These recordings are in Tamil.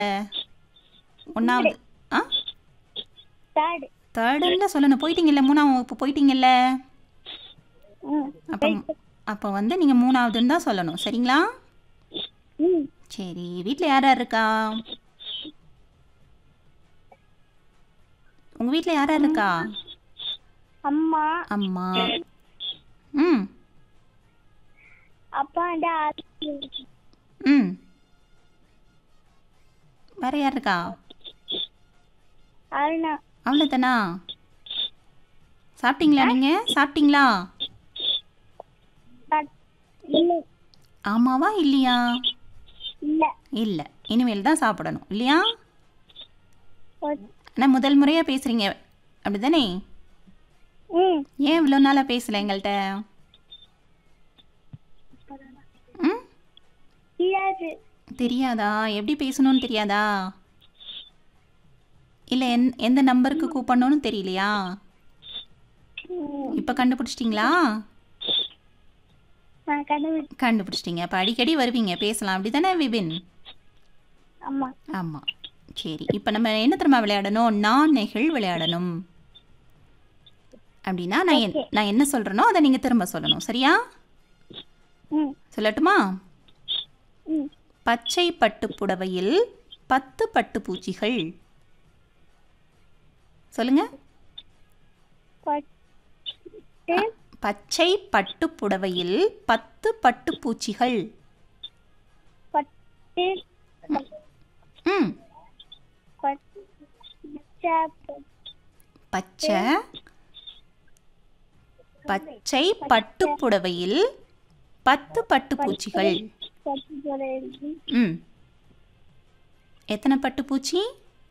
ஒன்றாவது ஆ தேர்ட் தேர்டுல சொல்லணும் போயிட்டீங்கல்ல மூணாவது வகுப்பு போயிட்டீங்கல்ல ம் அப்போ அப்போ வந்து நீங்கள் மூணாவதுன்னு தான் சொல்லணும் சரிங்களா ம் சரி வீட்டில் யார் யார் இருக்கா உங்கள் வீட்டில் யார் யார் இருக்கா அம்மா அம்மா ம் அப்பா டா ம் வேற யார் இருக்கா அருணா அவ்வளோதானா சாப்பிட்டீங்களா நீங்கள் சாப்பிட்டீங்களா தட்- இல்ல ஆமாவா இல்லையா இல்ல இல்லை இனிமேல் தான் சாப்பிடணும் இல்லையா ஒரு- ஆனால் முதல் முறையாக பேசுகிறீங்க அப்படி தானே ம் ஏன் இவ்வளோ நாளாக பேசல எங்கள்கிட்ட ம் தெரியாது தெரியாதா எப்படி பேசணும்னு தெரியாதா இல்லை எந் எந்த நம்பருக்கு கூப்பிடணும்னு தெரியலையா ம், இப்போ கண்டுபிடிச்சிட்டிங்களா நான் கண்டுபிடி கண்டுபிடிச்சிட்டிங்க அப்போ அடிக்கடி வருவீங்க பேசலாம் அப்படி தானே விபின் அம்மா ஆமாம் சரி இப்போ நம்ம என்ன தெரியுமா விளையாடணும் நான் நெகிழ் விளையாடணும் அப்படின்னா நான் என்- நான் என்ன சொல்கிறேனோ அதை நீங்கள் திரும்ப சொல்லணும் சரியா ம் சொல்லட்டுமா ம் பச்சை பட்டு புடவையில் பத்து பட்டு பூச்சிகள் சொல்லுங்க பட்டு பச்சை பட்டு புடவையில் பத்து பட்டு பூச்சிகள் பட்டு ம் பச்சை பச்சை பச்சை பட்டு புடவையில் பத்து பட்டு பூச்சிகள் பட்டு புடவை. ம் எத்தனை பட்டு பூச்சி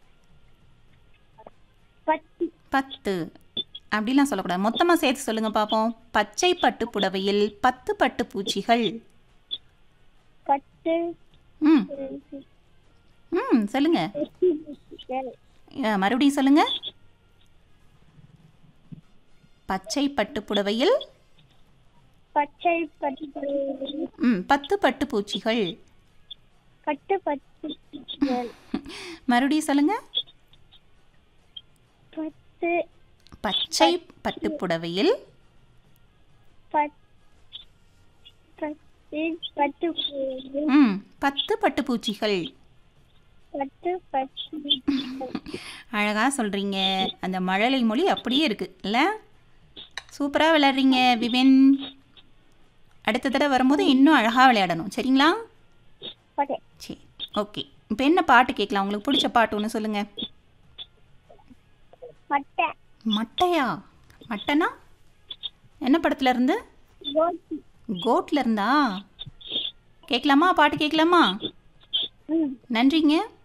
பட்டு பத்து அப்படிலாம் சொல்லக்கூடாது மொத்தமாக சேர்த்து சொல்லுங்க பார்ப்போம் பச்சை பட்டு புடவையில் பத்து பட்டு பூச்சிகள் பட்டு ம் ம் சொல்லுங்க அஹ், மறுபடியும் சொல்லுங்க பச்சை பட்டு புடவையில் பச்சை பட்டு புடவை. ம் பத்து பட்டு பூச்சிகள் பட்டு பட்டு மறுபடியும் சொல்லுங்க பத்து பச்சை பட்டு புடவையில் பட்- பட்டு பட்டு புடவை. ம் பத்து பட்டு பூச்சிகள் பட்டு பட்டு அழகா சொல்றீங்க அந்த மழலை மொழி அப்படியே இருக்கு இல்ல சூப்பரா விளையாடுறீங்க விபின் அடுத்த தடவை வரும்போது இன்னும் அழகா விளையாடணும் சரிங்களா ஓகே சரி ஓகே இப்போ என்ன பாட்டு கேட்கலாம் உங்களுக்கு பிடிச்ச பாட்டு ஒன்று சொல்லுங்க மட்டை மட்டையா மட்டைனா என்ன படத்துல இருந்து கோட்டி கோட்ல இருந்தா கேட்கலாமா பாட்டு கேட்கலாமா ம் நன்றிங்க